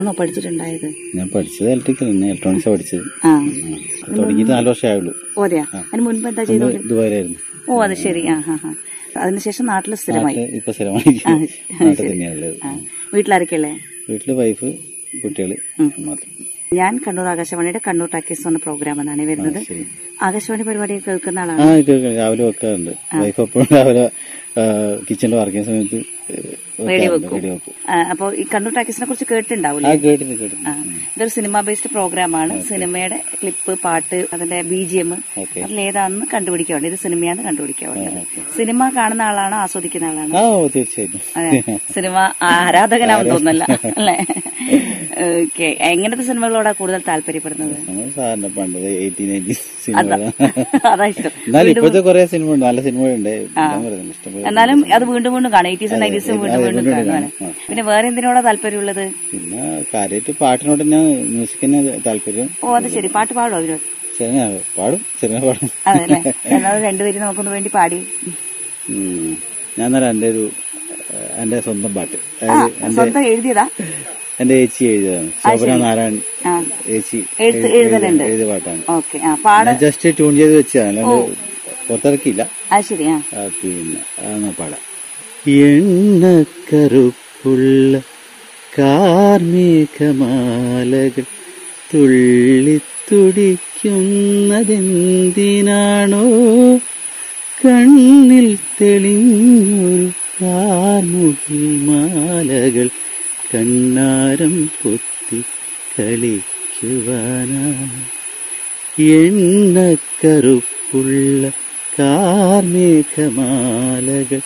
ആണോ പഠിച്ചിട്ടുണ്ടായത് ഞാൻ പഠിച്ചത് ഇലക്ട്രിക്കൽ തന്നെ ഇലക്ട്രോണിക്സ് പഠിച്ചത് ആ ആ. തുടങ്ങിയിട്ട് നാല് വർഷമേ ആയുള്ളൂ ഓരെയാ അതിന് മുൻപ് എന്താ ചെയ്തോണ്ട് ഇതുവരെയായിരുന്നു ഓ അത് ശരി ആ ഹാ ഹാ അതിനുശേഷം നാട്ടിൽ സ്ഥിരമായി നാട്ടില് ഇപ്പൊ സ്ഥിരമായി നാട്ടിൽ തന്നെയാണുള്ളത് ആ. വീട്ടിലാരൊക്കെയല്ലേ വീട്ടില് വൈഫ് കുട്ടികള് മാത്രം ഞാൻ കണ്ണൂർ ആകാശവാണിയുടെ കണ്ണൂർ ടാക്കീസ് എന്ന പ്രോഗ്രാം എന്നാണ് വരുന്നത് ശരി ആകാശവാണി പരിപാടി കേൾക്കുന്ന ആളാണ് ആ കേൾക്കാം രാവിലെ വെക്കാറുണ്ട് വൈഫ് എപ്പോഴും രാവിലെ കിച്ചണിൽ വർക്ക് ചെയ്യുന്ന സമയത്ത് റേഡിയോ വെക്കാറുണ്ട്. വെക്കും റേഡിയോ വെക്കും ആ, അപ്പൊ ഈ കണ്ണൂർ ടാക്കീസിനെ കുറിച്ച് കേട്ടിട്ടുണ്ടാവില്ലേ ആ കേട്ടിട്ട് കേട്ടിട്ട് ആ. ഇതൊരു സിനിമ ബേസ്ഡ് പ്രോഗ്രാമാണ് സിനിമയുടെ ക്ലിപ്പ് പാട്ട് അതിന്റെ ബി ജി എം ഓക്കെ അതിലേതാണെന്ന് കണ്ടുപിടിക്കാറുണ്ട് ഇത് സിനിമയാണെന്ന് കണ്ടുപിടിക്കാറുണ്ട് സിനിമ കാണുന്ന ആളാണ് ആസ്വദിക്കുന്ന ആളാണ് ആ ഓ തീർച്ചയായിട്ടും അതെ. സിനിമ ആരാധകനാവും തോന്നല്ല അല്ലേ ഓക്കെ എങ്ങനത്തെ സിനിമകളോടാ കൂടുതൽ താല്പര്യപ്പെടുന്നത് നമ്മൾ സാറിന് പണ്ട് എയ്റ്റീൻ നയൻറ്റി അതാ സിനിമ അതാ ഇഷ്ടം എന്നാലും ഇപ്പോഴത്തെ കുറെ സിനിമ ഉണ്ട് നല്ല സിനിമകളുണ്ട് ഞാൻ പറയുന്നത് ഇഷ്ടംപോലെ എന്നാലും അത് വീണ്ടും വീണ്ടും കാണും എയ്റ്റീസും നയൻറ്റീസും വീണ്ടും അതെ, വീണ്ടും വീണ്ടും കാണുവാണ് കാണും. പിന്നെ വേറെ എന്തിനോടാ താല്പര്യമുള്ളത് പിന്നെ കാര്യമായിട്ട് പാട്ടിനോട് തന്നെ മ്യൂസിക് തന്നെ താല്പര്യം ഓ അത് ശരി പാട്ട് പാടും അതിനോ സിനിമ പാടും സിനിമ പാടും അതെ അല്ലേ എന്നാലും രണ്ടുപേരും നമുക്കൊന്ന് വേണ്ടി പാടി ഉം. ഞാൻ എന്നാൽ എന്റെ ഒരു ഏഹ്, എന്റെ സ്വന്തം പാട്ട് അതായത് എന്റെ സ്വന്തം എഴുതിയതാ എന്റെ ചേച്ചി എഴുതിയതാണ് ശോഭന നാരായൺ ആ ചേച്ചി എഴുത്ത് എഴുതി- എഴുതലുണ്ട് എഴുതിയ പാട്ടാണ് ഓക്കെ ആ പാട ഞാൻ ജസ്റ്റ് ട്യൂൺ ചെയ്ത് വെച്ചതാണ് അല്ലാണ്ട് പുറത്തിറക്കിയില്ല ആ ശരി ആ ആ, പിന്നെ അതൊന്ന് പാടാം എണ്ണക്കറുപ്പുള്ള കാർമേഘമാലകൾ തുള്ളിത്തുടിക്കുന്നതെന്തിനാണോ കണ്ണിൽ തെളിഞ്ഞൊരു കാർമുകിൽ മാലകൾ കണ്ണാരം പൊത്തി കളിക്കുവാനാ എണ്ണക്കറുപ്പുള്ള കാർമേഘമാലകൾ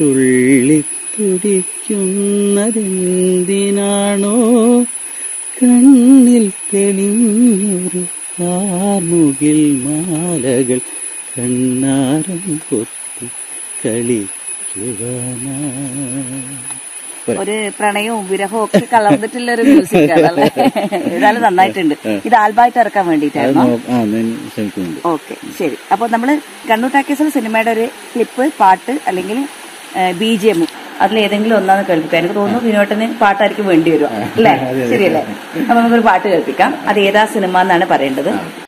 തുള്ളിത്തുടിക്കുന്നതെന്തിനാണോ കണ്ണിൽ തെളിഞ്ഞൊരു കാർമുകിൽ മാലകൾ കണ്ണാരം കൊത്തി കളിക്കുവാനാ ഒരു പ്രണയവും വിരഹവും ഒക്കെ കലർന്നിട്ടുള്ള ഒരു മ്യൂസിക് ആണല്ലേ ഏതായാലും നന്നായിട്ടുണ്ട് ഇത് ആൽബമായിട്ട് ഇറക്കാൻ അത് വേണ്ടിയിട്ടായിരുന്നു നോ- ആ ഞാൻ ശ്രമിക്കുന്നുണ്ട് ഓക്കെ ശരി അപ്പോൾ നമ്മൾ കണ്ണൂർ ടാക്കീസിൽ സിനിമയുടെ ഒരു ക്ലിപ്പ് പാട്ട് അല്ലെങ്കിൽ ബി ജി എം അതിൽ ഏതെങ്കിലും ഒന്നാന്ന് കേൾപ്പിക്കാം എനിക്ക് തോന്നുന്നു വിനോട്ടന് പാട്ടായിരിക്കും വേണ്ടി വരും അല്ലേ ശരിയല്ലേ അപ്പൊ നമുക്കൊരു പാട്ട് കേൾപ്പിക്കാം അത് ഏതാ സിനിമ എന്നാണ് പറയേണ്ടത്